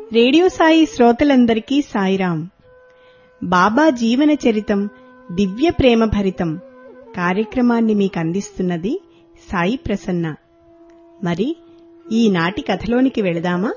radio Sai శ్రోతలందరికీ సాయిరాం బాబా జీవన చరితం దివ్య ప్రేమ భరితం కార్యక్రమాన్ని మీకు అందిస్తున్నది సాయి ప్రసన్న మరి ఈనాటి కథలోనికి వెళదామా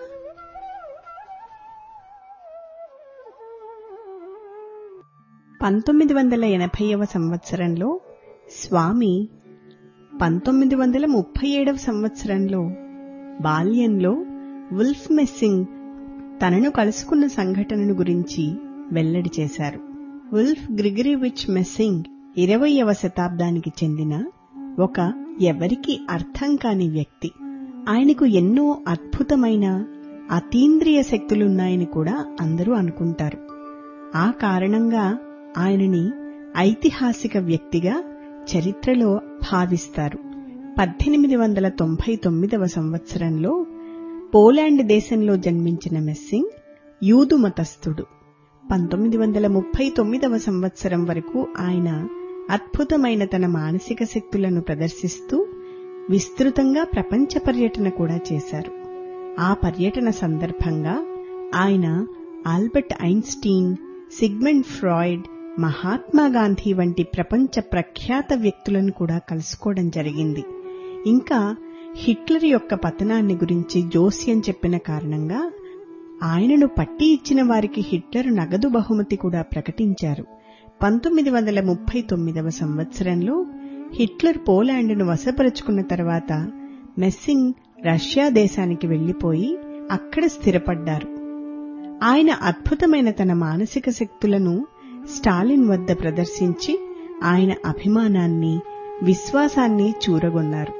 పంతొమ్మిది వందల ఎనభైవ సంవత్సరంలో స్వామి పంతొమ్మిది వందల ముప్పై ఏడవ సంవత్సరంలో బాల్యంలో వుల్ఫ్ మెస్సింగ్ తనను కలుసుకున్న సంఘటనను గురించి వెల్లడి చేశారు వుల్ఫ్ గ్రిగరివిచ్ మెస్సింగ్ ఇరవయవ శతాబ్దానికి చెందిన ఒక ఎవరికి అర్థం కాని వ్యక్తి ఆయనకు ఎన్నో అద్భుతమైన అతీంద్రియ శక్తులున్నాయని కూడా అందరూ అనుకుంటారు ఆ కారణంగా ఆయనని ఐతిహాసిక వ్యక్తిగా చరిత్రలో భావిస్తారు పద్దెనిమిది వందల తొంభై తొమ్మిదవ సంవత్సరంలో పోలాండ్ దేశంలో జన్మించిన మెస్సింగ్ యూదు మతస్థుడు పంతొమ్మిది వందల ముప్పై తొమ్మిదవ సంవత్సరం వరకు ఆయన అద్భుతమైన తన మానసిక శక్తులను ప్రదర్శిస్తూ విస్తృతంగా ప్రపంచ పర్యటన కూడా చేశారు ఆ పర్యటన సందర్భంగా ఆయన Albert Einstein Sigmund Freud Mahatma Gandhi వంటి ప్రపంచ ప్రఖ్యాత వ్యక్తులను కూడా కలుసుకోవడం జరిగింది ఇంకా హిట్లర్ యొక్క పతనాన్ని గురించి జోస్యం చెప్పిన కారణంగా ఆయనను పట్టి ఇచ్చిన వారికి హిట్లర్ నగదు బహుమతి కూడా ప్రకటించారు పంతొమ్మిది వందల ముప్పై తొమ్మిదవ సంవత్సరంలో హిట్లర్ పోలాండ్ను వశపరుచుకున్న తర్వాత మెస్సింగ్ రష్యా దేశానికి వెళ్లిపోయి అక్కడ స్థిరపడ్డారు ఆయన అద్భుతమైన తన మానసిక శక్తులను స్టాలిన్ వద్ద ప్రదర్శించి ఆయన అభిమానాన్ని విశ్వాసాన్ని చూరగొన్నారు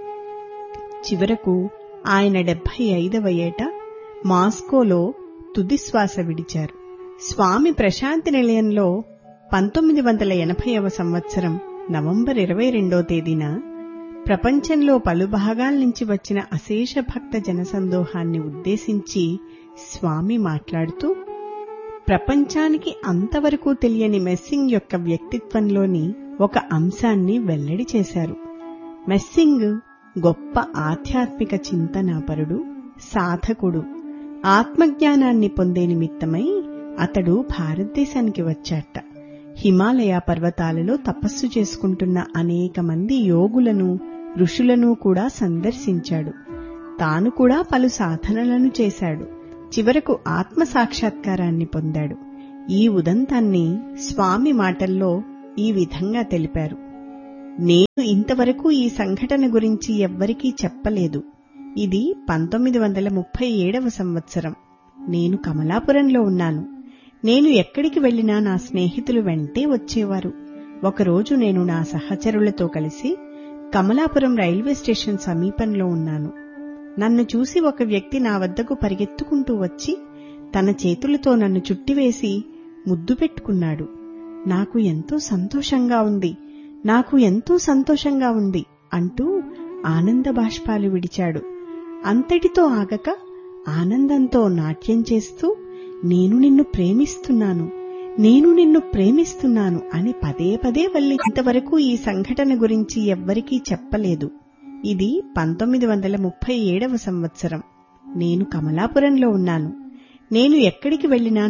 చివరకు ఆయన డెబ్బై ఐదవ ఏట మాస్కోలో తుదిశ్వాస విడిచారు స్వామి ప్రశాంతి నిలయంలో పంతొమ్మిది వందల ఎనభైవ సంవత్సరం నవంబర్ ఇరవై రెండో తేదీన ప్రపంచంలో పలు భాగాల నుంచి వచ్చిన అశేష భక్త జనసందోహాన్ని ఉద్దేశించి స్వామి మాట్లాడుతూ ప్రపంచానికి అంతవరకు తెలియని మెస్సింగ్ యొక్క వ్యక్తిత్వంలోని ఒక అంశాన్ని వెల్లడి చేశారు మెస్సింగ్ గొప్ప ఆధ్యాత్మిక చింతనాపరుడు సాధకుడు ఆత్మజ్ఞానాన్ని పొందే నిమిత్తమై అతడు భారతదేశానికి వచ్చాట హిమాలయ పర్వతాలలో తపస్సు చేసుకుంటున్న అనేక మంది యోగులను ఋషులను కూడా సందర్శించాడు తాను కూడా పలు సాధనలను చేశాడు చివరకు ఆత్మ సాక్షాత్కారాన్ని పొందాడు ఈ ఉదంతాన్ని స్వామి మాటల్లో ఈ విధంగా తెలిపారు నేను ఇంతవరకు ఈ సంఘటన గురించి ఎవ్వరికీ చెప్పలేదు ఇది పంతొమ్మిది వందల ముప్పై ఏడవ సంవత్సరం నేను కమలాపురంలో ఉన్నాను నేను ఎక్కడికి వెళ్లినా నా స్నేహితులు వెంటే వచ్చేవారు ఒకరోజు నేను నా సహచరులతో కలిసి కమలాపురం రైల్వే స్టేషన్ సమీపంలో ఉన్నాను నన్ను చూసి ఒక వ్యక్తి నా వద్దకు పరిగెత్తుకుంటూ వచ్చి తన చేతులతో నన్ను చుట్టివేసి ముద్దు పెట్టుకున్నాడు నాకు ఎంతో సంతోషంగా ఉంది నాకు ఎంతో సంతోషంగా ఉంది అంటూ ఆనంద బాష్పాలు విడిచాడు అంతటితో ఆగక ఆనందంతో నాట్యం చేస్తూ నేను నిన్ను ప్రేమిస్తున్నాను నేను నిన్ను ప్రేమిస్తున్నాను అని పదే పదే వల్లి ఇంతవరకు ఈ సంఘటన గురించి ఎవ్వరికీ చెప్పలేదు ఇది పంతొమ్మిది వందల ముప్పై ఏడవ సంవత్సరం నేను కమలాపురంలో ఉన్నాను నేను ఎక్కడికి వెళ్లినా